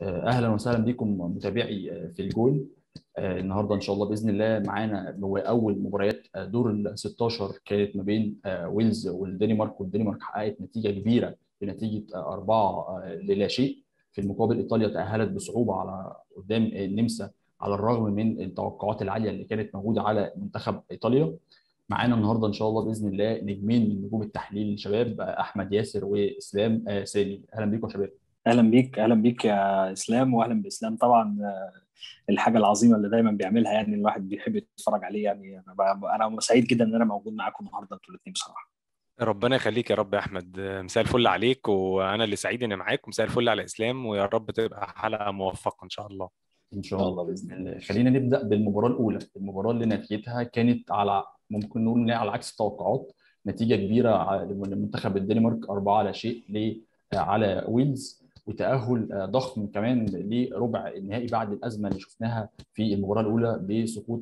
اهلا وسهلا بكم متابعي في الجول النهارده ان شاء الله باذن الله معانا هو اول مباريات دور ال 16 كانت ما بين ويلز والدنمارك والدنمارك حققت نتيجه كبيره بنتيجه 4 للا شيء في المقابل ايطاليا تاهلت بصعوبه على قدام النمسا على الرغم من التوقعات العاليه اللي كانت موجوده على منتخب ايطاليا معانا النهارده ان شاء الله باذن الله نجمين من نجوم التحليل الشباب احمد ياسر واسلام سامي اهلا بيكم يا شباب اهلا بيك اهلا بيك يا اسلام واهلا باسلام طبعا الحاجه العظيمه اللي دايما بيعملها يعني الواحد بيحب يتفرج عليه يعني انا انا سعيد جدا ان انا موجود معاكم النهارده انتوا الاثنين بصراحه ربنا يخليك يا رب يا احمد مساء الفل عليك وانا اللي سعيد اني معاك ومساء الفل على اسلام ويا رب تبقى حلقه موفقه ان شاء الله ان شاء الله باذن الله خلينا نبدا بالمباراه الاولى المباراه اللي نتيجتها كانت على ممكن نقول على عكس التوقعات نتيجه كبيره لمنتخب الدنمارك 4 على شيء على ويلز وتاهل ضخم كمان لربع النهائي بعد الازمه اللي شفناها في المباراه الاولى بسقوط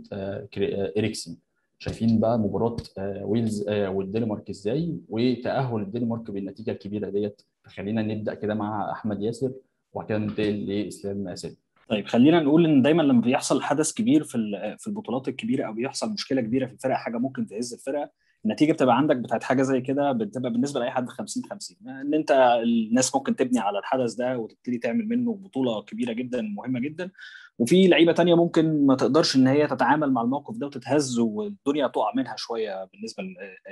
اريكسن شايفين بقى مباراه ويلز والدنمارك ازاي وتاهل الدنمارك بالنتيجه الكبيره ديت فخلينا نبدا كده مع احمد ياسر وبعد كده ننتقل لاسلام اسد طيب خلينا نقول ان دايما لما بيحصل حدث كبير في في البطولات الكبيره او بيحصل مشكله كبيره في الفرقه حاجه ممكن تهز الفرقه النتيجه بتبقى عندك بتاعت حاجه زي كده بتبقى بالنسبه لاي حد 50 50 ان انت الناس ممكن تبني على الحدث ده وتبتدي تعمل منه بطوله كبيره جدا مهمه جدا وفي لعيبه تانية ممكن ما تقدرش ان هي تتعامل مع الموقف ده وتتهز والدنيا تقع منها شويه بالنسبه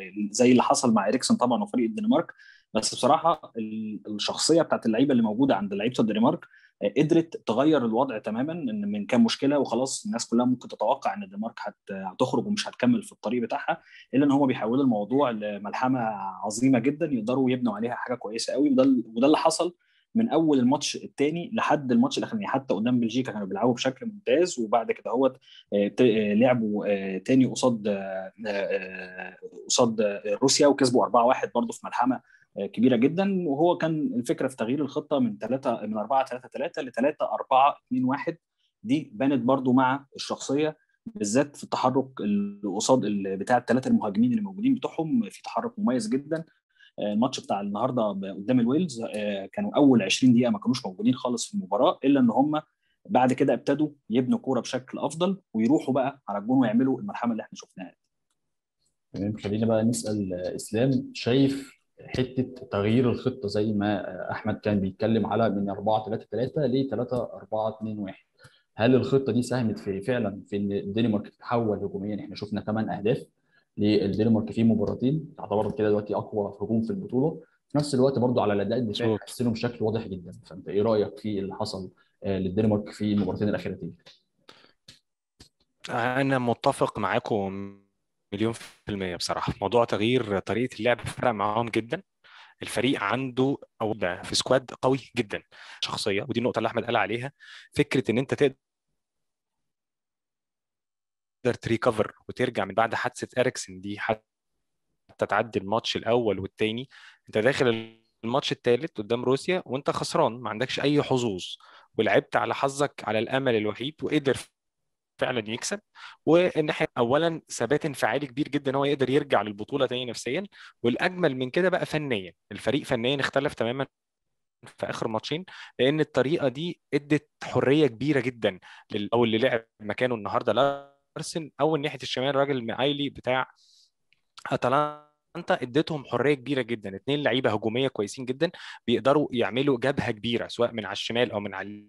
زي اللي حصل مع اريكسن طبعا وفريق الدنمارك بس بصراحه الشخصيه بتاعت اللعيبه اللي موجوده عند لعيبه الدنمارك قدرت تغير الوضع تماما ان من كام مشكله وخلاص الناس كلها ممكن تتوقع ان الدنمارك هتخرج ومش هتكمل في الطريق بتاعها الا ان هم بيحولوا الموضوع لملحمه عظيمه جدا يقدروا يبنوا عليها حاجه كويسه قوي وده وده اللي حصل من اول الماتش الثاني لحد الماتش الاخراني حتى قدام بلجيكا كانوا بيلعبوا بشكل ممتاز وبعد كده هو لعبوا تاني قصاد قصاد روسيا وكسبوا 4-1 برضه في ملحمه كبيره جدا وهو كان الفكره في تغيير الخطه من 3 من 4 3 3 ل 3 4 2 1 دي بانت برضو مع الشخصيه بالذات في التحرك اللي قصاد بتاع الثلاثه المهاجمين اللي موجودين بتوعهم في تحرك مميز جدا الماتش بتاع النهارده قدام الويلز كانوا اول 20 دقيقه ما كانوش موجودين خالص في المباراه الا ان هم بعد كده ابتدوا يبنوا كوره بشكل افضل ويروحوا بقى على الجون ويعملوا المرحله اللي احنا شفناها تمام خلينا بقى نسال اسلام شايف حته تغيير الخطه زي ما احمد كان بيتكلم على من 4 3 3 ل 3 4 2 1 هل الخطه دي ساهمت في فعلا في ان الدنمارك تتحول هجوميا احنا شفنا 8 اهداف للدنمارك في مباراتين تعتبر كده دلوقتي اقوى هجوم في البطوله في نفس الوقت برضو على الاداء الدفاعي حسنوا بشكل واضح جدا فانت ايه رايك في اللي حصل للدنمارك في المباراتين الاخيرتين انا متفق معاكم مليون في المية بصراحة موضوع تغيير طريقة اللعب فرق معاهم جدا الفريق عنده او في سكواد قوي جدا شخصيه ودي النقطه اللي احمد قال عليها فكره ان انت تقدر تريكفر وترجع من بعد حادثه اريكسن دي حتى تعدي الماتش الاول والثاني انت داخل الماتش الثالث قدام روسيا وانت خسران ما عندكش اي حظوظ ولعبت على حظك على الامل الوحيد وقدر فعلا يكسب والناحيه اولا ثبات انفعالي كبير جدا هو يقدر يرجع للبطوله تاني نفسيا والاجمل من كده بقى فنيا الفريق فنيا اختلف تماما في اخر ماتشين لان الطريقه دي ادت حريه كبيره جدا او اللي لعب مكانه النهارده لارسن او ناحيه الشمال الراجل مايلي بتاع اتلانتا اديتهم حريه كبيره جدا اثنين لعيبه هجوميه كويسين جدا بيقدروا يعملوا جبهه كبيره سواء من على الشمال او من على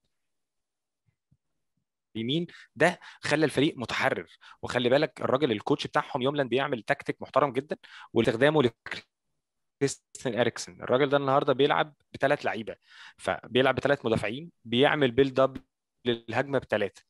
اليمين ده خلى الفريق متحرر وخلي بالك الراجل الكوتش بتاعهم يوملاند بيعمل تكتيك محترم جدا واستخدامه لكريستيان اريكسن الراجل ده النهارده بيلعب بثلاث لعيبه فبيلعب بثلاث مدافعين بيعمل بيلد اب للهجمه بثلاثه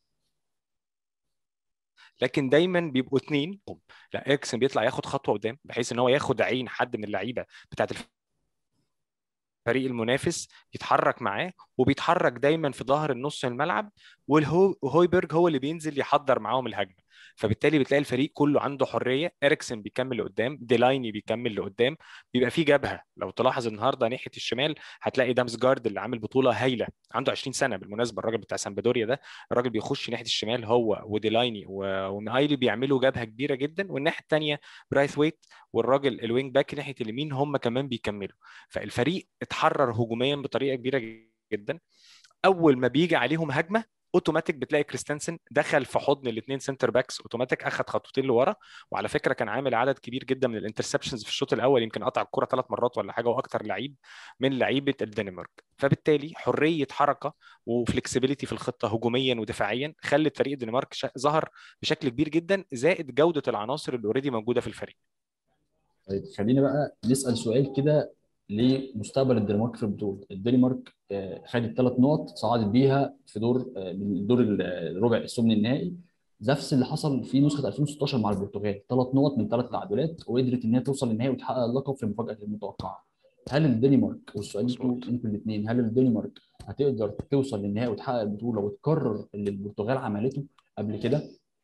لكن دايما بيبقوا اثنين لا اريكسن بيطلع ياخد خطوه قدام بحيث ان هو ياخد عين حد من اللعيبه بتاعت الفريق المنافس يتحرك معاه وبيتحرك دايما في ظهر النص الملعب وهويبرج هو اللي بينزل يحضر معاهم الهجمه فبالتالي بتلاقي الفريق كله عنده حريه اريكسن بيكمل لقدام ديلايني بيكمل لقدام بيبقى في جبهه لو تلاحظ النهارده ناحيه الشمال هتلاقي دامسجارد اللي عامل بطوله هايله عنده 20 سنه بالمناسبه الراجل بتاع سامبدوريا ده الراجل بيخش ناحيه الشمال هو وديلايني ومايلي بيعملوا جبهه كبيره جدا والناحيه الثانيه برايث ويت والراجل الوينج باك ناحيه اليمين هم كمان بيكملوا فالفريق اتحرر هجوميا بطريقه كبيره جدا اول ما بيجي عليهم هجمه اوتوماتيك بتلاقي كريستنسن دخل في حضن الاثنين سنتر باكس اوتوماتيك اخذ خطوتين لورا وعلى فكره كان عامل عدد كبير جدا من الانترسبشنز في الشوط الاول يمكن قطع الكره ثلاث مرات ولا حاجه واكثر لعيب من لعيبه الدنمارك فبالتالي حريه حركه وفلكسبيليتي في الخطه هجوميا ودفاعيا خلت فريق الدنمارك ظهر بشكل كبير جدا زائد جوده العناصر اللي اوريدي موجوده في الفريق طيب خلينا بقى نسال سؤال كده لمستقبل الدنمارك في البطوله الدنمارك خدت ثلاث نقط صعدت بيها في دور من دور الربع الثمن النهائي نفس اللي حصل في نسخه 2016 مع البرتغال ثلاث نقط من ثلاث تعادلات وقدرت ان هي توصل للنهائي وتحقق اللقب في المفاجاه المتوقعه هل الدنمارك والسؤال لكم انتوا الاثنين هل الدنمارك هتقدر توصل للنهائي وتحقق البطوله وتكرر اللي البرتغال عملته قبل كده؟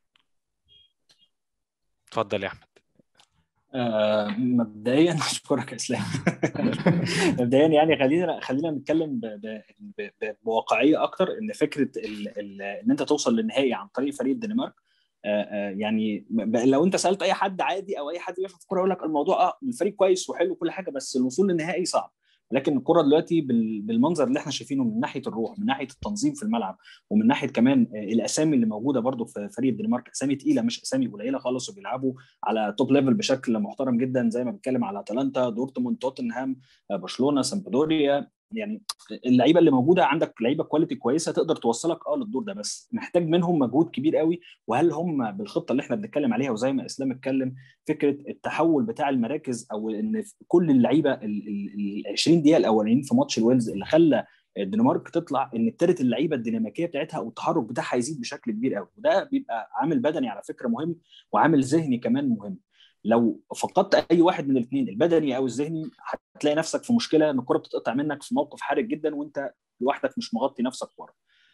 اتفضل يا احمد آه مبدئيا اشكرك يا اسلام مبدئيا يعني خلينا خلينا نتكلم بواقعيه اكتر ان فكره ال ال ان انت توصل للنهائي عن طريق فريق الدنمارك آه آه يعني لو انت سالت اي حد عادي او اي حد بيفهم في الكوره يقول لك الموضوع اه الفريق كويس وحلو وكل حاجه بس الوصول للنهائي صعب لكن الكره دلوقتي بالمنظر اللي احنا شايفينه من ناحيه الروح من ناحيه التنظيم في الملعب ومن ناحيه كمان الاسامي اللي موجوده برضو في فريق الدنمارك اسامي تقيله مش اسامي قليله خالص وبيلعبوا على توب ليفل بشكل محترم جدا زي ما بنتكلم على اتلانتا دورتموند توتنهام برشلونه سامبدوريا يعني اللعيبه اللي موجوده عندك لعيبه كواليتي كويسه تقدر توصلك اه للدور ده بس محتاج منهم مجهود كبير قوي وهل هم بالخطه اللي احنا بنتكلم عليها وزي ما اسلام اتكلم فكره التحول بتاع المراكز او ان كل اللعيبه ال 20 دقيقه الاولانيين في ماتش الويلز اللي خلى الدنمارك تطلع ان ابتدت اللعيبه الديناميكيه بتاعتها او التحرك بتاعها يزيد بشكل كبير قوي وده بيبقى عامل بدني على فكره مهم وعامل ذهني كمان مهم لو فقدت اي واحد من الاثنين البدني او الذهني هتلاقي نفسك في مشكله ان الكره بتتقطع منك في موقف حرج جدا وانت لوحدك مش مغطي نفسك ورا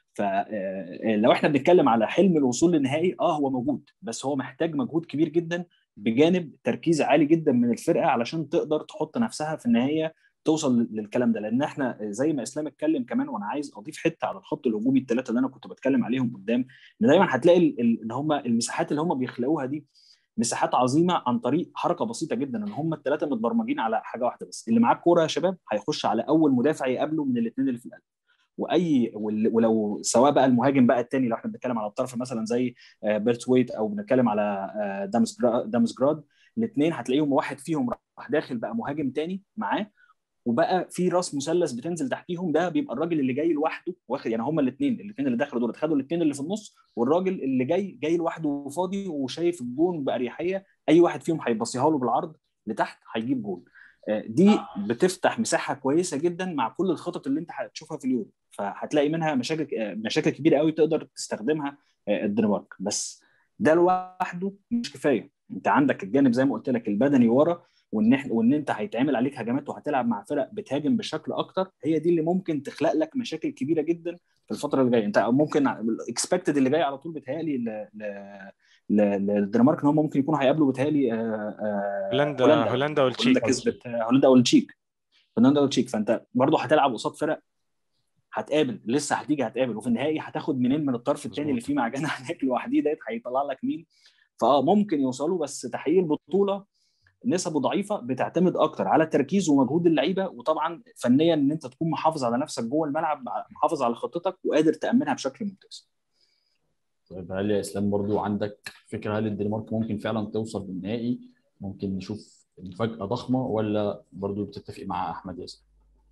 فلو احنا بنتكلم على حلم الوصول للنهائي اه هو موجود بس هو محتاج مجهود كبير جدا بجانب تركيز عالي جدا من الفرقه علشان تقدر تحط نفسها في النهايه توصل للكلام ده لان احنا زي ما اسلام اتكلم كمان وانا عايز اضيف حته على الخط الهجومي الثلاثه اللي انا كنت بتكلم عليهم قدام ان دايما هتلاقي ان هم المساحات اللي هم بيخلقوها دي مساحات عظيمه عن طريق حركه بسيطه جدا ان هم الثلاثه متبرمجين على حاجه واحده بس اللي معاه الكوره يا شباب هيخش على اول مدافع يقابله من الاثنين اللي في القلب واي ولو سواء بقى المهاجم بقى الثاني لو احنا بنتكلم على الطرف مثلا زي بيرت ويت او بنتكلم على دامس جراد الاثنين هتلاقيهم واحد فيهم راح داخل بقى مهاجم ثاني معاه وبقى في راس مثلث بتنزل تحتيهم ده بيبقى الراجل اللي جاي لوحده واخد يعني هما الاثنين الاثنين اللي دخلوا دول خدوا الاثنين اللي في النص والراجل اللي جاي جاي لوحده وفاضي وشايف الجون باريحيه اي واحد فيهم هيبصيها له بالعرض لتحت هيجيب جون دي بتفتح مساحه كويسه جدا مع كل الخطط اللي انت هتشوفها في اليوم فهتلاقي منها مشاكل مشاكل كبيره قوي تقدر تستخدمها الدنمارك بس ده لوحده مش كفايه انت عندك الجانب زي ما قلت لك البدني ورا وان احنا وان انت هيتعمل عليك هجمات وهتلعب مع فرق بتهاجم بشكل اكتر هي دي اللي ممكن تخلق لك مشاكل كبيره جدا في الفتره اللي جايه انت ممكن الاكسبكتد اللي جاي على طول بيتهيألي للدنمارك ان هم ممكن يكونوا هيقابلوا بيتهيألي هولندا هولندا والتشيك هولندا كسبت هولندا والتشيك هولندا والتشيك فانت برضه هتلعب قصاد فرق هتقابل لسه هتيجي هتقابل وفي النهائي هتاخد منين من الطرف الثاني اللي فيه معجنه هناك لوحديه ديت هيطلع لك مين فاه ممكن يوصلوا بس تحقيق البطوله نسبه ضعيفه بتعتمد اكتر على التركيز ومجهود اللعيبه وطبعا فنيا ان انت تكون محافظ على نفسك جوه الملعب محافظ على خطتك وقادر تامنها بشكل ممتاز. طيب هل يا اسلام برضو عندك فكره هل الدنمارك ممكن فعلا توصل للنهائي؟ ممكن نشوف مفاجاه ضخمه ولا برضو بتتفق مع احمد ياسر؟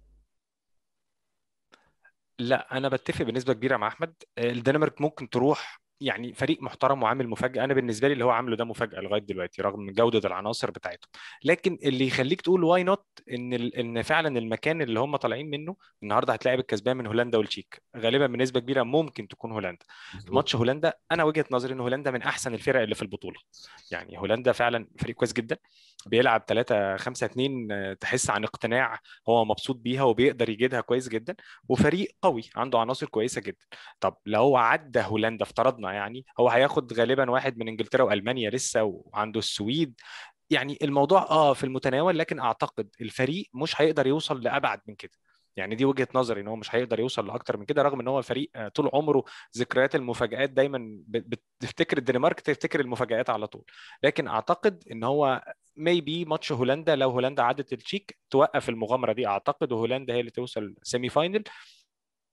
لا انا بتفق بنسبه كبيره مع احمد الدنمارك ممكن تروح يعني فريق محترم وعامل مفاجاه انا بالنسبه لي اللي هو عامله ده مفاجاه لغايه دلوقتي رغم جوده العناصر بتاعتهم لكن اللي يخليك تقول واي نوت ان ان فعلا المكان اللي هم طالعين منه النهارده هتلاعب الكسبان من هولندا والتشيك غالبا بنسبه كبيره ممكن تكون هولندا ماتش هولندا انا وجهه نظري ان هولندا من احسن الفرق اللي في البطوله يعني هولندا فعلا فريق كويس جدا بيلعب 3 5 2 تحس عن اقتناع هو مبسوط بيها وبيقدر يجيدها كويس جدا وفريق قوي عنده عناصر كويسه جدا طب لو عدى هولندا افترضنا يعني هو هياخد غالبا واحد من انجلترا والمانيا لسه وعنده السويد يعني الموضوع اه في المتناول لكن اعتقد الفريق مش هيقدر يوصل لابعد من كده يعني دي وجهه نظري ان هو مش هيقدر يوصل لاكتر من كده رغم ان هو فريق طول عمره ذكريات المفاجات دايما بتفتكر الدنمارك تفتكر المفاجات على طول لكن اعتقد ان هو ميبي ماتش هولندا لو هولندا عدت التشيك توقف المغامره دي اعتقد وهولندا هي اللي توصل سيمي فاينل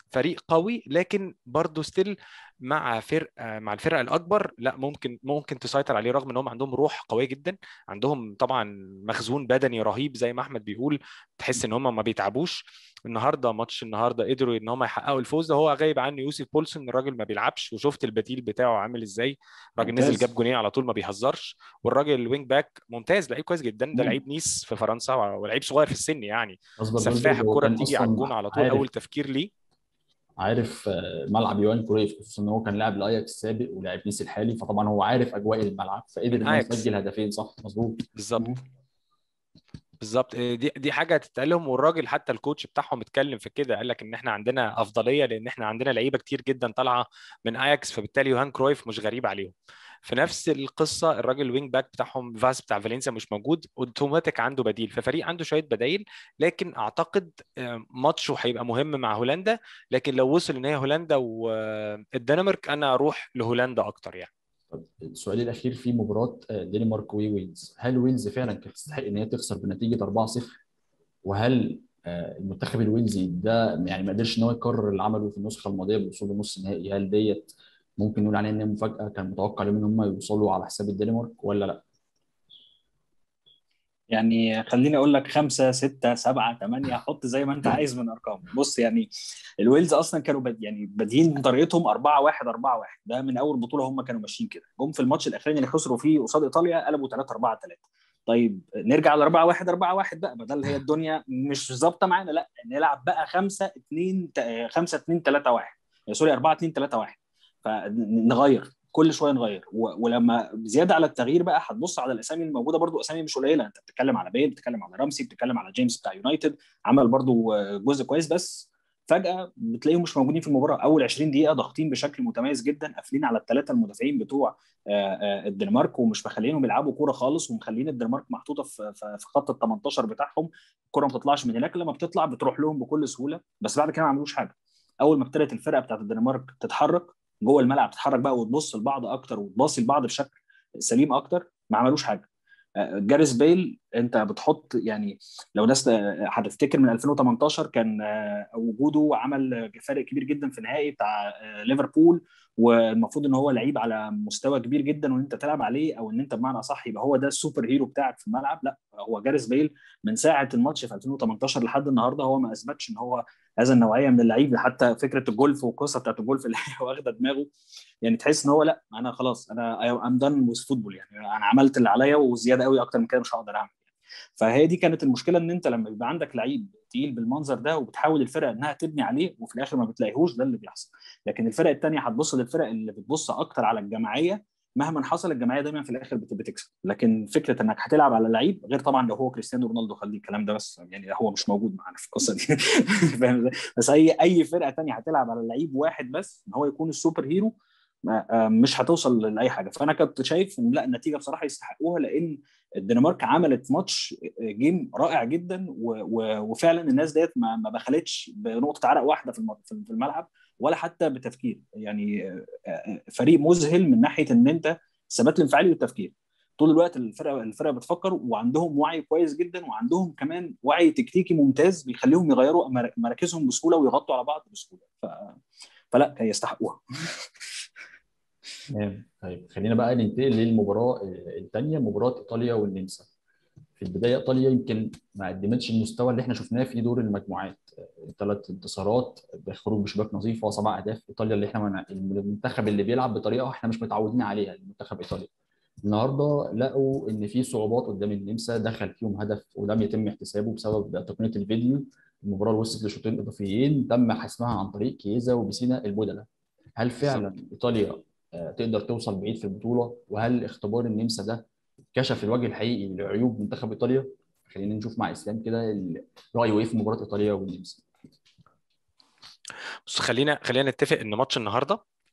فريق قوي لكن برضه ستيل مع فرقه مع الفرقه الاكبر لا ممكن ممكن تسيطر عليه رغم ان هم عندهم روح قويه جدا عندهم طبعا مخزون بدني رهيب زي ما احمد بيقول تحس ان هم ما بيتعبوش النهارده ماتش النهارده قدروا ان هم يحققوا الفوز ده هو غايب عنه يوسف بولسون الراجل ما بيلعبش وشفت البديل بتاعه عامل ازاي الراجل ممتاز. نزل جاب جونين على طول ما بيهزرش والراجل الوينج باك ممتاز لعيب كويس جدا ده مم. لعيب نيس في فرنسا ولعيب صغير في السن يعني اصبر سفاح برضه هو الكره كان بتيجي على أصلاً الجون على طول عارف اول تفكير ليه عارف آه، ملعب يوان كرويف خصوصا ان هو كان لاعب الاياكس السابق ولاعب نيس الحالي فطبعا هو عارف اجواء الملعب فقدر من ان هو أياكس. يسجل هدفين صح مظبوط بالظبط بالظبط دي دي حاجه تتقال لهم والراجل حتى الكوتش بتاعهم اتكلم في كده قال لك ان احنا عندنا افضليه لان احنا عندنا لعيبه كتير جدا طالعه من اياكس فبالتالي يوهان كرويف مش غريب عليهم في نفس القصه الراجل الوينج باك بتاعهم فاس بتاع فالنسيا مش موجود اوتوماتيك عنده بديل ففريق عنده شويه بدايل لكن اعتقد آه، ماتشه هيبقى مهم مع هولندا لكن لو وصل ان هي هولندا والدنمارك انا اروح لهولندا اكتر يعني طب السؤال الاخير في مباراه آه، دنمارك وويلز هل ويلز فعلا كانت تستحق ان هي تخسر بنتيجه 4-0 وهل آه، المنتخب الويلزي ده يعني ما قدرش ان هو يكرر اللي عمله في النسخه الماضيه بالوصول لنص النهائي هل ديت ممكن نقول عليها ان هي مفاجاه كان متوقع لهم ان هم يوصلوا على حساب الدنمارك ولا لا؟ يعني خليني اقول لك خمسه سته سبعه ثمانيه حط زي ما انت عايز من ارقام بص يعني الويلز اصلا كانوا بد يعني بادئين من طريقتهم 4 1 4 1 ده من اول بطوله هم كانوا ماشيين كده جم في الماتش الاخراني اللي خسروا فيه قصاد ايطاليا قلبوا 3 4 3 طيب نرجع ل 4 1 4 1 بقى بدل هي الدنيا مش ظابطه معانا لا نلعب بقى 5 2 5 2 3 1 سوري 4 2 3 1 فنغير كل شويه نغير و- ولما زياده على التغيير بقى هتبص على الاسامي الموجوده برضو اسامي مش قليله انت بتتكلم على بيل بتتكلم على رامسي بتتكلم على جيمس بتاع يونايتد عمل برضو جزء كويس بس فجاه بتلاقيهم مش موجودين في المباراه اول 20 دقيقه ضاغطين بشكل متميز جدا قافلين على الثلاثه المدافعين بتوع آه، آه، الدنمارك ومش مخلينهم يلعبوا كوره خالص ومخلين الدنمارك محطوطه في في- في خط ال 18 بتاعهم الكوره ما بتطلعش من هناك لما بتطلع بتروح لهم بكل سهوله بس بعد كده ما عملوش حاجه اول ما ابتدت الفرقه بتاعت الدنمارك تتحرك جوه الملعب تتحرك بقى وتبص لبعض اكتر وتباصي لبعض بشكل سليم اكتر ما عملوش حاجه آه، جاريس بيل انت بتحط يعني لو ناس آه، هتفتكر من 2018 كان آه، وجوده عمل فرق كبير جدا في النهائي بتاع آه، ليفربول والمفروض ان هو لعيب على مستوى كبير جدا وان انت تلعب عليه او ان انت بمعنى صح يبقى هو ده السوبر هيرو بتاعك في الملعب لا هو جاريس بيل من ساعه الماتش في 2018 لحد النهارده هو ما اثبتش ان هو هذا النوعيه من اللعيب حتى فكره الجولف والقصه بتاعت الجولف اللي هي واخده دماغه يعني تحس ان هو لا انا خلاص انا ام دان وذ فوتبول يعني انا عملت اللي عليا وزياده قوي اكتر من كده مش هقدر اعمل فهي دي كانت المشكله ان انت لما يبقى عندك لعيب تقيل بالمنظر ده وبتحاول الفرق انها تبني عليه وفي الاخر ما بتلاقيهوش ده اللي بيحصل لكن الفرق الثانيه هتبص للفرق اللي بتبص اكتر على الجماعيه مهما حصل الجماعيه دايما في الاخر بت- بتكسب لكن فكره انك هتلعب على لعيب غير طبعا لو هو كريستيانو رونالدو خلي الكلام ده بس يعني هو مش موجود معانا في القصه دي فاهم ازاي؟ بس اي اي فرقه ثانيه هتلعب على لعيب واحد بس ان هو يكون السوبر هيرو ما- آه، مش هتوصل لاي حاجه فانا كنت شايف ان لا النتيجه بصراحه يستحقوها لان الدنمارك عملت ماتش جيم رائع جدا و- و- وفعلا الناس ديت ما ما بخلتش بنقطه عرق واحده في الم- في الملعب ولا حتى بتفكير يعني آه، آه، فريق مذهل من ناحيه ان انت الثبات الانفعالي والتفكير طول الوقت الفرقه الفرقه بتفكر وعندهم وعي كويس جدا وعندهم كمان وعي تكتيكي ممتاز بيخليهم يغيروا مر- مراكزهم بسهوله ويغطوا على بعض بسهوله ف... فلا يستحقوها تمام طيب خلينا بقى ننتقل للمباراه الثانيه مباراه ايطاليا والنمسا في البدايه ايطاليا يمكن ما قدمتش المستوى اللي احنا شفناه في دور المجموعات ثلاث انتصارات بخروج بشباك نظيفه سبع اهداف ايطاليا اللي احنا من... المنتخب اللي بيلعب بطريقه احنا مش متعودين عليها المنتخب ايطاليا النهارده لقوا ان في صعوبات قدام النمسا دخل فيهم هدف ولم يتم احتسابه بسبب تقنيه الفيديو المباراه وصلت لشوطين اضافيين تم حسمها عن طريق كييزا وبسينا البودلة هل فعلا ايطاليا آه، تقدر توصل بعيد في البطوله وهل اختبار النمسا ده كشف الوجه الحقيقي لعيوب منتخب ايطاليا خلينا نشوف مع اسلام كده ال- رايه ايه في مباراه ايطاليا والنمسا بص خلينا خلينا نتفق ان ماتش النهارده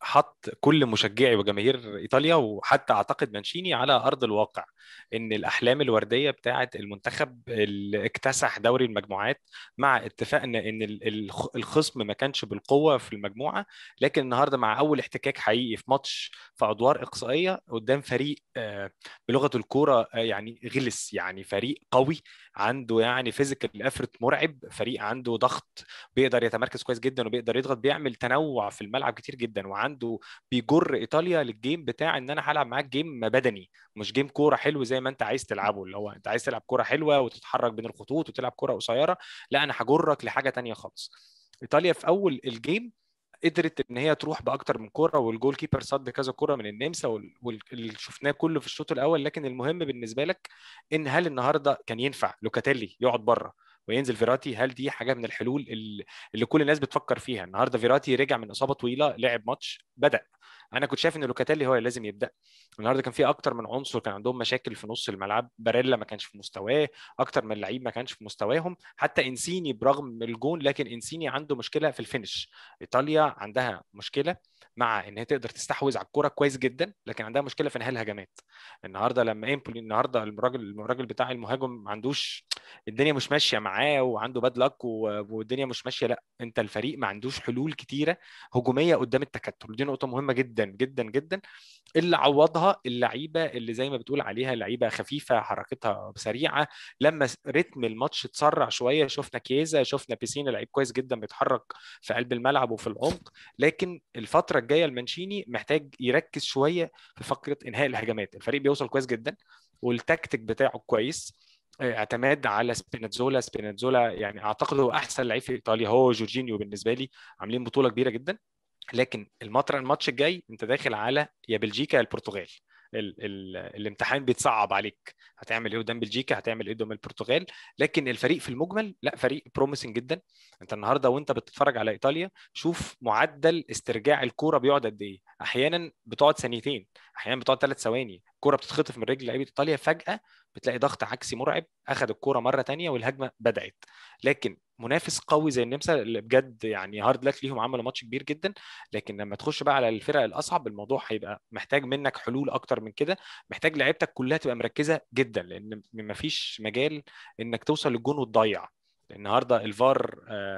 حط كل مشجعي وجماهير ايطاليا وحتى اعتقد مانشيني على ارض الواقع ان الاحلام الورديه بتاعه المنتخب اللي اكتسح دوري المجموعات مع اتفاقنا ان الخصم ما كانش بالقوه في المجموعه لكن النهارده مع اول احتكاك حقيقي في ماتش في ادوار اقصائيه قدام فريق بلغه الكوره يعني غلس يعني فريق قوي عنده يعني فيزيكال افرت مرعب فريق عنده ضغط بيقدر يتمركز كويس جدا وبيقدر يضغط بيعمل تنوع في الملعب كتير جدا وعنده بيجر ايطاليا للجيم بتاع ان انا هلعب معاك جيم بدني مش جيم كوره حلو زي ما انت عايز تلعبه اللي هو انت عايز تلعب كوره حلوه وتتحرك بين الخطوط وتلعب كوره قصيره لا انا هجرك لحاجه تانية خالص ايطاليا في اول الجيم قدرت ان هي تروح باكتر من كوره والجول كيبر صد كذا كوره من النمسا واللي شفناه كله في الشوط الاول لكن المهم بالنسبه لك ان هل النهارده كان ينفع لوكاتيلي يقعد بره وينزل فيراتي هل دي حاجه من الحلول اللي, اللي كل الناس بتفكر فيها النهارده فيراتي رجع من اصابه طويله لعب ماتش بدا انا كنت شايف ان لوكاتيلي هو اللي لازم يبدا النهارده كان في اكتر من عنصر كان عندهم مشاكل في نص الملعب باريلا ما كانش في مستواه اكتر من لعيب ما كانش في مستواهم حتى انسيني برغم الجون لكن انسيني عنده مشكله في الفينش ايطاليا عندها مشكله مع ان هي تقدر تستحوذ على الكوره كويس جدا لكن عندها مشكله في انهاء الهجمات النهارده لما امبولي النهارده الراجل الراجل بتاع المهاجم ما عندوش الدنيا مش ماشيه معاه وعنده باد لك والدنيا مش ماشيه لا انت الفريق ما عندوش حلول كتيره هجوميه قدام التكتل ودي نقطه مهمه جدا جدا جدا اللي عوضها اللعيبه اللي زي ما بتقول عليها لعيبه خفيفه حركتها سريعه لما رتم الماتش اتسرع شويه شفنا كيزا شفنا بيسينا لعيب كويس جدا بيتحرك في قلب الملعب وفي العمق لكن الفتره الجايه المانشيني محتاج يركز شويه في فقره انهاء الهجمات الفريق بيوصل كويس جدا والتكتيك بتاعه كويس اعتماد على سبيناتزولا سبيناتزولا يعني اعتقد هو احسن لعيب في ايطاليا هو جورجينيو بالنسبه لي عاملين بطوله كبيره جدا لكن المطر الماتش الجاي انت داخل على يا بلجيكا يا البرتغال ال ال الامتحان بيتصعب عليك هتعمل ايه قدام بلجيكا هتعمل ايه قدام البرتغال لكن الفريق في المجمل لا فريق بروميسنج جدا انت النهارده وانت بتتفرج على ايطاليا شوف معدل استرجاع الكوره بيقعد قد ايه احيانا بتقعد ثانيتين احيانا بتقعد ثلاث ثواني الكوره بتتخطف من رجل لعيبه ايطاليا فجاه بتلاقي ضغط عكسي مرعب اخذ الكوره مره ثانيه والهجمه بدات لكن منافس قوي زي النمسا اللي بجد يعني هارد لك ليهم عملوا ماتش كبير جدا لكن لما تخش بقى على الفرق الاصعب الموضوع هيبقى محتاج منك حلول اكتر من كده محتاج لعيبتك كلها تبقى مركزه جدا لان مفيش مجال انك توصل للجون وتضيع النهارده الفار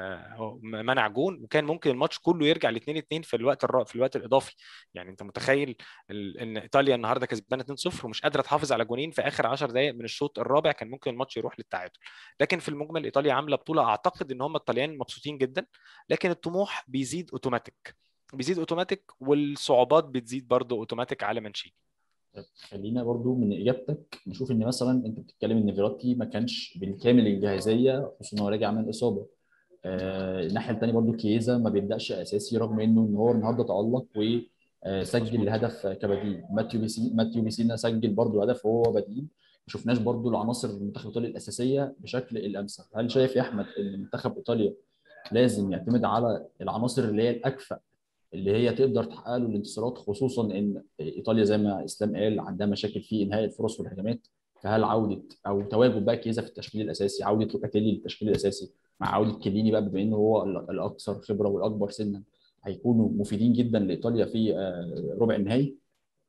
منع جون وكان ممكن الماتش كله يرجع ل 2 2 في الوقت الر... في الوقت الاضافي يعني انت متخيل ان ايطاليا النهارده كسبانه 2 0 ومش قادره تحافظ على جونين في اخر 10 دقائق من الشوط الرابع كان ممكن الماتش يروح للتعادل لكن في المجمل ايطاليا عامله بطوله اعتقد ان هم الطليان مبسوطين جدا لكن الطموح بيزيد اوتوماتيك بيزيد اوتوماتيك والصعوبات بتزيد برضه اوتوماتيك على مانشيني خلينا برضو من اجابتك نشوف ان مثلا انت بتتكلم ان فيراتي ما كانش بالكامل الجاهزيه خصوصا ان هو راجع من اصابه آه الناحيه الثانيه برضو كيزا ما بيبداش اساسي رغم انه ان هو النهارده تالق وسجل الهدف كبديل ماتيو بيسي ماتيو بيسينا سجل برضو هدف وهو بديل ما شفناش برضو العناصر المنتخب الايطالي الاساسيه بشكل الامثل هل شايف يا احمد ان منتخب ايطاليا لازم يعتمد على العناصر اللي هي الاكفأ اللي هي تقدر تحقق له الانتصارات خصوصا ان ايطاليا زي ما اسلام قال عندها مشاكل في انهاء الفرص والهجمات فهل عوده او تواجد بقى كيزا في التشكيل الاساسي عوده لوكاتيلي للتشكيل الاساسي مع عوده كيليني بقى بما انه هو الاكثر خبره والاكبر سنا هيكونوا مفيدين جدا لايطاليا في ربع النهائي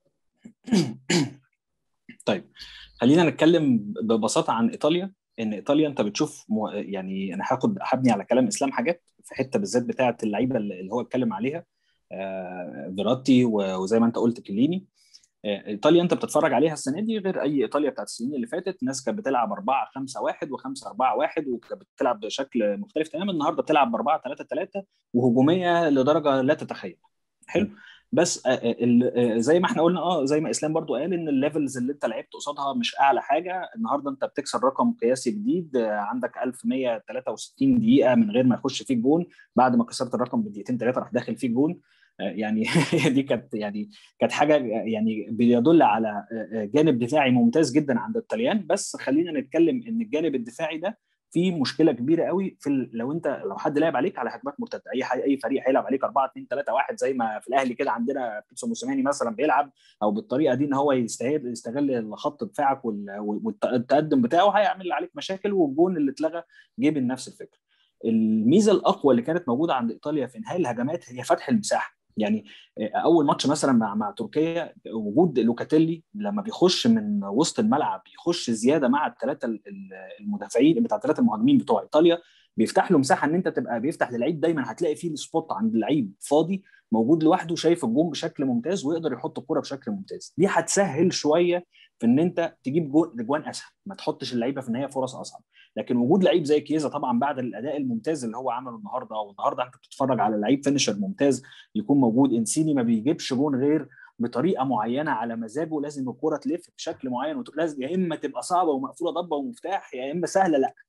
طيب خلينا نتكلم ببساطه عن ايطاليا ان ايطاليا انت بتشوف مو... يعني انا هاخد هبني على كلام اسلام حاجات في حته بالذات بتاعه اللعيبه اللي هو اتكلم عليها آه فيراتي وزي ما انت قلت كليني آه ايطاليا انت بتتفرج عليها السنه دي غير اي ايطاليا بتاعت السنين اللي فاتت الناس كانت بتلعب 4 5 1 و5 4 1 وكانت بتلعب بشكل مختلف تماما النهارده بتلعب ب 4 3 3 وهجوميه لدرجه لا تتخيل حلو بس زي ما احنا قلنا اه زي ما اسلام برضو قال ان الليفلز اللي انت لعبت قصادها مش اعلى حاجه النهارده انت بتكسر رقم قياسي جديد عندك 1163 دقيقه من غير ما يخش فيك جون بعد ما كسرت الرقم بدقيقتين ثلاثه راح داخل فيك جون يعني دي كانت يعني كانت حاجه يعني بيدل على جانب دفاعي ممتاز جدا عند الطليان بس خلينا نتكلم ان الجانب الدفاعي ده في مشكله كبيره قوي في لو انت لو حد لعب عليك على هجمات مرتده اي اي فريق هيلعب عليك 4 2 3 1 زي ما في الاهلي كده عندنا بيتسو موسيماني مثلا بيلعب او بالطريقه دي ان هو يستغل يستغل خط دفاعك والتقدم بتاعه هيعمل عليك مشاكل والجون اللي اتلغى جه بنفس الفكره الميزه الاقوى اللي كانت موجوده عند ايطاليا في انهاء الهجمات هي فتح المساحه يعني اول ماتش مثلا مع مع تركيا وجود لوكاتيلي لما بيخش من وسط الملعب بيخش زياده مع الثلاثه المدافعين بتاع الثلاثه المهاجمين بتوع ايطاليا بيفتح له مساحه ان انت تبقى بيفتح للعيب دايما هتلاقي فيه السبوت عند اللعيب فاضي موجود لوحده شايف الجون بشكل ممتاز ويقدر يحط الكره بشكل ممتاز دي هتسهل شويه في ان انت تجيب جوان اسهل ما تحطش اللعيبه في النهايه فرص اصعب لكن وجود لعيب زي كيزا طبعا بعد الاداء الممتاز اللي هو عمله النهارده او النهارده انت بتتفرج على لعيب فينشر ممتاز يكون موجود انسيني ما بيجيبش جون غير بطريقه معينه على مزاجه لازم الكره تلف بشكل معين ولازم يا اما تبقى صعبه ومقفوله ضبه ومفتاح يا اما سهله لا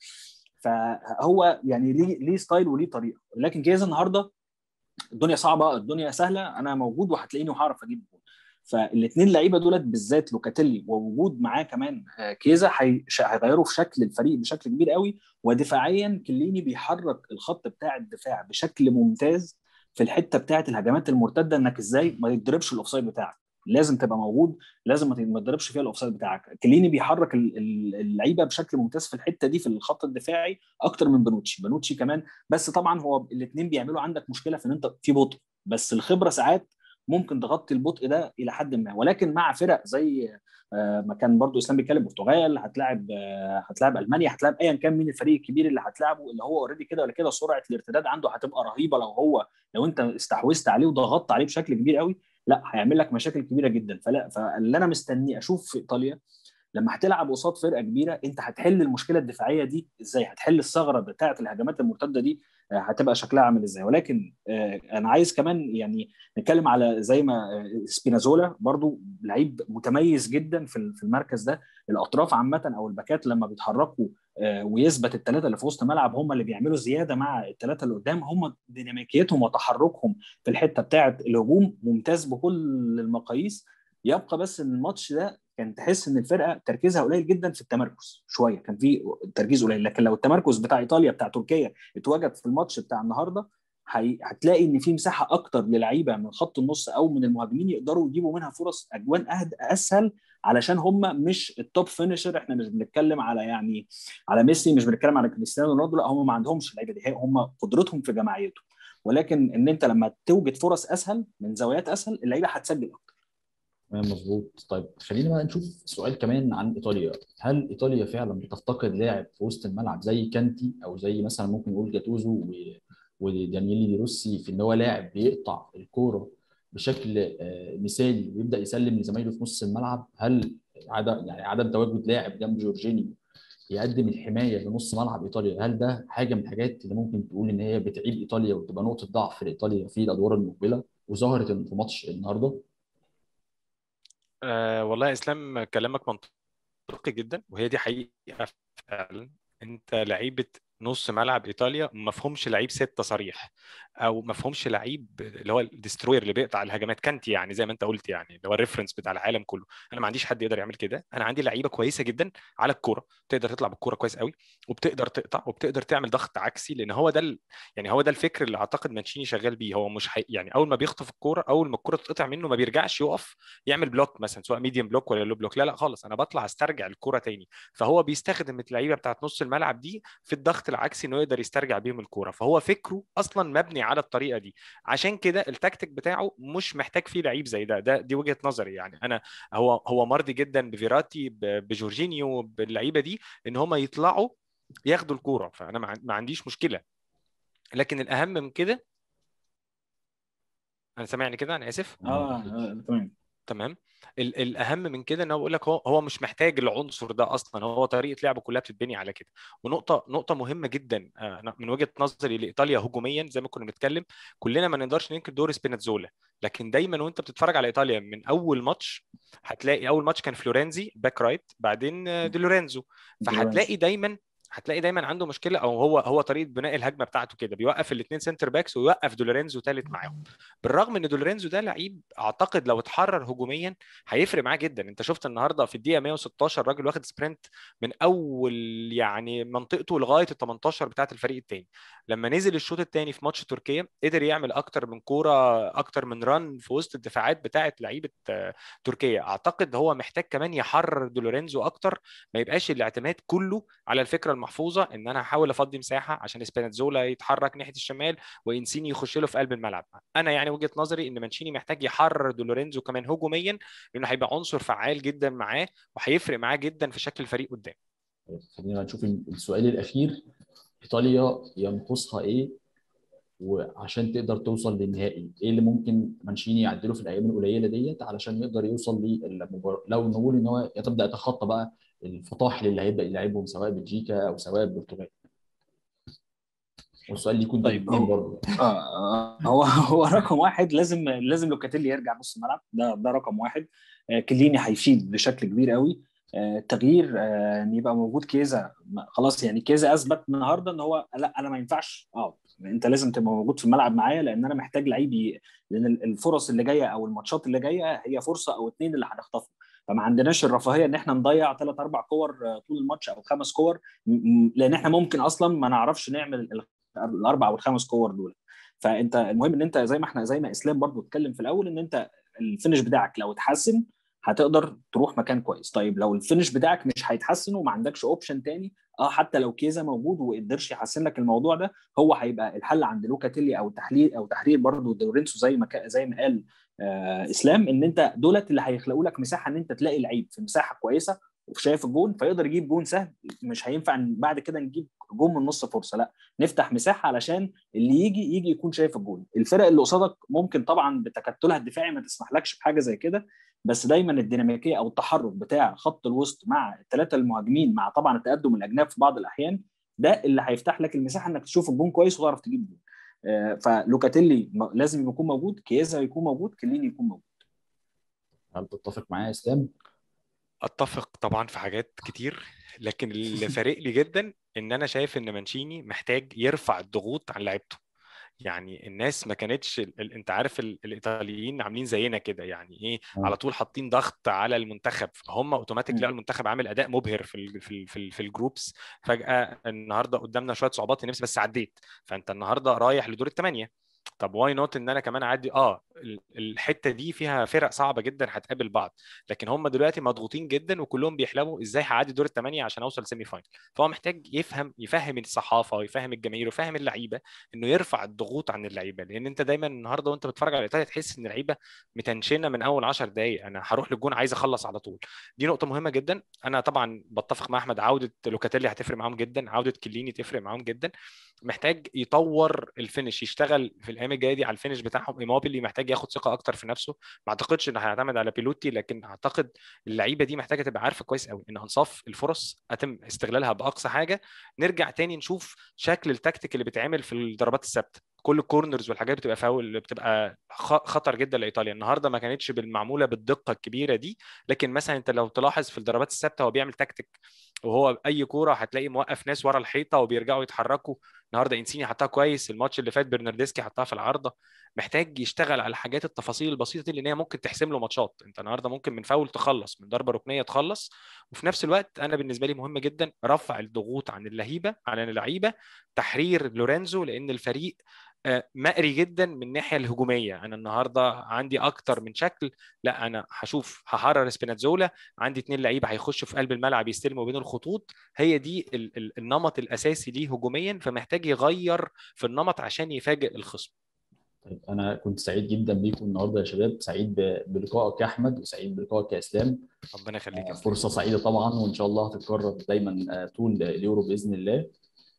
فهو يعني ليه ليه ستايل وليه طريقه لكن كيزا النهارده الدنيا صعبه الدنيا سهله انا موجود وهتلاقيني وهعرف اجيب جول فالاثنين لعيبه دولت بالذات لوكاتيلي ووجود معاه كمان كيزا هيغيروا في شكل الفريق بشكل كبير قوي ودفاعيا كليني بيحرك الخط بتاع الدفاع بشكل ممتاز في الحته بتاعه الهجمات المرتده انك ازاي ما يتضربش الاوفسايد بتاعك لازم تبقى موجود لازم ما تضربش فيها الاوفسايد بتاعك كليني بيحرك اللعيبه بشكل ممتاز في الحته دي في الخط الدفاعي اكتر من بنوتشي بنوتشي كمان بس طبعا هو الاثنين بيعملوا عندك مشكله في ان انت في بطء بس الخبره ساعات ممكن تغطي البطء ده الى حد ما ولكن مع فرق زي ما كان برضو اسلام بيتكلم البرتغال هتلاعب هتلاعب المانيا هتلاعب ايا كان مين الفريق الكبير اللي هتلاعبه اللي هو اوريدي كده ولا كده سرعه الارتداد عنده هتبقى رهيبه لو هو لو انت استحوذت عليه وضغطت عليه بشكل كبير قوي لا هيعمل لك مشاكل كبيره جدا فلا فاللي انا مستني اشوف في ايطاليا لما هتلعب قصاد فرقه كبيره انت هتحل المشكله الدفاعيه دي ازاي هتحل الثغره بتاعه الهجمات المرتده دي هتبقى شكلها عامل ازاي ولكن انا عايز كمان يعني نتكلم على زي ما سبينازولا برضو لعيب متميز جدا في المركز ده الاطراف عامه او الباكات لما بيتحركوا ويثبت الثلاثه اللي في وسط الملعب هم اللي بيعملوا زياده مع الثلاثه اللي قدام هم ديناميكيتهم وتحركهم في الحته بتاعه الهجوم ممتاز بكل المقاييس يبقى بس ان الماتش ده كان تحس ان الفرقه تركيزها قليل جدا في التمركز شويه كان في تركيز قليل لكن لو التمركز بتاع ايطاليا بتاع تركيا اتوجد في الماتش بتاع النهارده هتلاقي ان في مساحه اكتر للعيبه من خط النص او من المهاجمين يقدروا يجيبوا منها فرص اجوان أهد اسهل علشان هم مش التوب فينشر احنا مش بنتكلم على يعني على ميسي مش بنتكلم على كريستيانو رونالدو لا هم ما عندهمش اللعيبه دي هم قدرتهم في جماعيتهم ولكن ان انت لما توجد فرص اسهل من زوايات اسهل اللعيبه هتسجل اكتر تمام مظبوط طيب خلينا بقى نشوف سؤال كمان عن ايطاليا هل ايطاليا فعلا بتفتقد لاعب في وسط الملعب زي كانتي او زي مثلا ممكن نقول جاتوزو و... ودانييلي دي روسي في ان هو لاعب بيقطع الكوره بشكل مثالي ويبدا يسلم لزمايله في نص الملعب هل عدم يعني عدم تواجد لاعب جنب جورجينيو يقدم الحمايه لنص ملعب ايطاليا هل ده حاجه من الحاجات اللي ممكن تقول ان هي بتعيب ايطاليا وتبقى نقطه ضعف لايطاليا في الادوار المقبله وظهرت في ماتش النهارده؟ أه والله يا اسلام كلامك منطقي جدا وهي دي حقيقه فعلا انت لعيبه نص ملعب ايطاليا ما فهمش لعيب ستة صريح او ما فهمش لعيب اللي هو الدستروير اللي بيقطع الهجمات كانتي يعني زي ما انت قلت يعني اللي هو الريفرنس بتاع العالم كله انا ما عنديش حد يقدر يعمل كده انا عندي لعيبه كويسه جدا على الكوره تقدر تطلع بالكوره كويس قوي وبتقدر تقطع وبتقدر تعمل ضغط عكسي لان هو ده ال... يعني هو ده الفكر اللي اعتقد مانشيني شغال بيه هو مش حي... يعني اول ما بيخطف الكوره اول ما الكوره تتقطع منه ما بيرجعش يقف يعمل بلوك مثلا سواء ميديم بلوك ولا لو بلوك لا لا خالص انا بطلع استرجع الكوره تاني فهو بيستخدم اللعيبه بتاعت نص الملعب دي في الضغط العكسي انه يقدر يسترجع بيهم الكوره فهو فكره اصلا مبني على الطريقه دي عشان كده التكتيك بتاعه مش محتاج فيه لعيب زي ده ده دي وجهه نظري يعني انا هو هو مرضي جدا بفيراتي بجورجينيو باللعيبه دي ان هم يطلعوا ياخدوا الكوره فانا ما عنديش مشكله لكن الاهم من كده انا سامعني كده انا اسف اه تمام تمام الاهم من كده ان هو بقول لك هو هو مش محتاج العنصر ده اصلا هو طريقه لعبه كلها بتتبني على كده ونقطه نقطه مهمه جدا من وجهه نظري لايطاليا هجوميا زي ما كنا بنتكلم كلنا ما نقدرش ننكر دور سبيناتزولا لكن دايما وانت بتتفرج على ايطاليا من اول ماتش هتلاقي اول ماتش كان فلورنزي باك رايت بعدين دي لورينزو فهتلاقي دايما هتلاقي دايما عنده مشكله او هو هو طريقه بناء الهجمه بتاعته كده بيوقف الاثنين سنتر باكس ويوقف دولورينزو ثالث معاهم بالرغم ان دولورينزو ده لعيب اعتقد لو اتحرر هجوميا هيفرق معاه جدا انت شفت النهارده في الدقيقه 116 الراجل واخد سبرنت من اول يعني منطقته لغايه ال 18 بتاعه الفريق الثاني لما نزل الشوط الثاني في ماتش تركيا قدر يعمل اكتر من كوره اكتر من رن في وسط الدفاعات بتاعه لعيبه تركيا اعتقد هو محتاج كمان يحرر دولورينزو اكتر ما يبقاش الاعتماد كله على الفكره المحفوظه ان انا هحاول افضي مساحه عشان سبيناتزولا يتحرك ناحيه الشمال وانسيني يخش له في قلب الملعب انا يعني وجهه نظري ان مانشيني محتاج يحرر دولورينزو كمان هجوميا لانه هيبقى عنصر فعال جدا معاه وهيفرق معاه جدا في شكل الفريق قدام خلينا نشوف السؤال الاخير ايطاليا ينقصها ايه وعشان تقدر توصل للنهائي ايه اللي ممكن مانشيني يعدله في الايام القليله ديت علشان يقدر يوصل للمباراه لو نقول ان هو تبدا يتخطى بقى الفطاحل اللي هيبدا يلعبهم سواء بلجيكا او سواء البرتغال والسؤال اللي يكون طيب الاثنين هو برضه آه هو هو رقم واحد لازم لازم لوكاتيلي يرجع نص الملعب ده ده رقم واحد آه كليني هيفيد بشكل كبير قوي آه تغيير آه ان يبقى موجود كيزا ما- خلاص يعني كيزا اثبت النهارده ان هو لا انا ما ينفعش اقعد انت لازم تبقى موجود في الملعب معايا لان انا محتاج لعيب ي- لان الفرص اللي جايه او الماتشات اللي جايه هي فرصه او اتنين اللي هنخطفهم فما عندناش الرفاهيه ان احنا نضيع ثلاث اربع كور آه، طول الماتش او خمس كور م- م- لان احنا ممكن اصلا ما نعرفش نعمل ال- الاربع او الخمس كور دول فانت المهم ان انت زي ما احنا زي ما اسلام برضو اتكلم في الاول ان انت الفينش بتاعك لو اتحسن هتقدر تروح مكان كويس طيب لو الفينش بتاعك مش هيتحسن وما عندكش اوبشن تاني اه حتى لو كيزا موجود وقدرش يحسن لك الموضوع ده هو هيبقى الحل عند لوكاتيلي او تحليل او تحرير برضو دورينسو زي ما كا- زي ما قال آه اسلام ان انت دولت اللي هيخلقوا لك مساحه ان انت تلاقي لعيب في مساحه كويسه وشايف الجون فيقدر يجيب جون سهل مش هينفع إن بعد كده نجيب جون من نص فرصه لا نفتح مساحه علشان اللي يجي يجي يكون شايف الجون الفرق اللي قصادك ممكن طبعا بتكتلها الدفاعي ما تسمحلكش بحاجه زي كده بس دايما الديناميكيه او التحرك بتاع خط الوسط مع الثلاثه المهاجمين مع طبعا التقدم الاجناب في بعض الاحيان ده اللي هيفتح لك المساحه انك تشوف الجون كويس وتعرف تجيب جون آه، فلوكاتيلي م- لازم يكون موجود كيزا يكون موجود كليني يكون موجود هل تتفق معايا يا اسلام؟ اتفق طبعا في حاجات كتير لكن اللي فارق لي جدا ان انا شايف ان مانشيني محتاج يرفع الضغوط عن لعيبته يعني الناس ما كانتش ال... ال- انت عارف ال... الايطاليين عاملين زينا كده يعني ايه آه. على طول حاطين ضغط على المنتخب هم اوتوماتيك مم. لقوا المنتخب عامل اداء مبهر في ال... في ال... في, ال... في الجروبس فجاه النهارده قدامنا شويه صعوبات نفسي بس عديت فانت النهارده رايح لدور الثمانيه طب واي نوت ان انا كمان اعدي اه ال- الحته دي فيها فرق صعبه جدا هتقابل بعض لكن هم دلوقتي مضغوطين جدا وكلهم بيحلموا ازاي هعدي دور الثمانيه عشان اوصل سيمي فاينل فهو محتاج يفهم يفهم الصحافه ويفهم الجماهير ويفهم اللعيبه انه يرفع الضغوط عن اللعيبه لان انت دايما النهارده وانت بتتفرج على ايطاليا تحس ان اللعيبه متنشنه من اول 10 دقائق انا هروح للجون عايز اخلص على طول دي نقطه مهمه جدا انا طبعا بتفق مع احمد عوده لوكاتيلي هتفرق معاهم جدا عوده كليني تفرق معاهم جدا محتاج يطور الفينش يشتغل في الايام الجايه دي على الفينش بتاعهم ايموبيلي محتاج ياخد ثقه اكتر في نفسه ما اعتقدش انه هيعتمد على بيلوتي لكن اعتقد اللعيبه دي محتاجه تبقى عارفه كويس قوي ان انصاف الفرص اتم استغلالها باقصى حاجه نرجع تاني نشوف شكل التكتيك اللي بيتعمل في الضربات الثابته كل الكورنرز والحاجات بتبقى فاول بتبقى خ- خطر جدا لايطاليا النهارده ما كانتش بالمعموله بالدقه الكبيره دي لكن مثلا انت لو تلاحظ في الضربات الثابته هو بيعمل تكتيك وهو اي كوره هتلاقي موقف ناس ورا الحيطه وبيرجعوا يتحركوا النهارده انسيني حطها كويس الماتش اللي فات برناردسكي حطها في العارضه محتاج يشتغل على الحاجات التفاصيل البسيطه دي لان هي ممكن تحسم له ماتشات انت النهارده ممكن من فاول تخلص من ضربه ركنيه تخلص وفي نفس الوقت انا بالنسبه لي مهم جدا رفع الضغوط عن اللعيبه عن اللعيبه تحرير لورينزو لان الفريق آه، مقري جدا من الناحيه الهجوميه انا النهارده عندي اكتر من شكل لا انا هشوف هحرر سبيناتزولا عندي اتنين لعيبه هيخشوا في قلب الملعب يستلموا بين الخطوط هي دي ال- ال- النمط الاساسي ليه هجوميا فمحتاج يغير في النمط عشان يفاجئ الخصم طيب انا كنت سعيد جدا بيكم النهارده يا شباب سعيد ب- بلقائك يا احمد وسعيد بلقائك يا اسلام ربنا يخليك يا آه، أستاذ. فرصه سعيده طبعا وان شاء الله هتتكرر دايما آه، طول اليورو باذن الله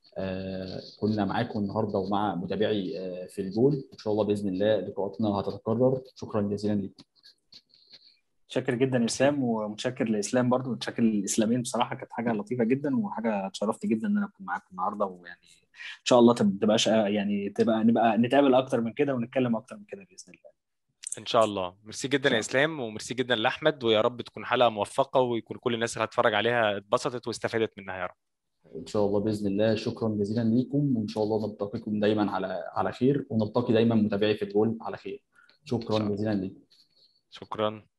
آه، كنا معاكم النهارده ومع متابعي آه، في الجول ان شاء الله باذن الله لقاءاتنا هتتكرر شكرا جزيلا لكم متشكر جدا يا اسلام ومتشكر لاسلام برضو متشكر للاسلامين بصراحه كانت حاجه لطيفه جدا وحاجه اتشرفت جدا ان انا اكون معاكم النهارده ويعني ان شاء الله تب- تبقاش يعني تبقى نبقى نتقابل اكتر من كده ونتكلم اكتر من كده باذن الله ان شاء الله ميرسي جدا إن يا شاء اسلام وميرسي جدا لاحمد ويا رب تكون حلقه موفقه ويكون كل الناس اللي هتتفرج عليها اتبسطت واستفادت منها يا رب ان شاء الله باذن الله شكرا جزيلا ليكم وان شاء الله نلتقيكم دايما على على خير ونلتقي دايما متابعي في الجول على خير إن شاء شكرا الله. جزيلا ليكم شكرا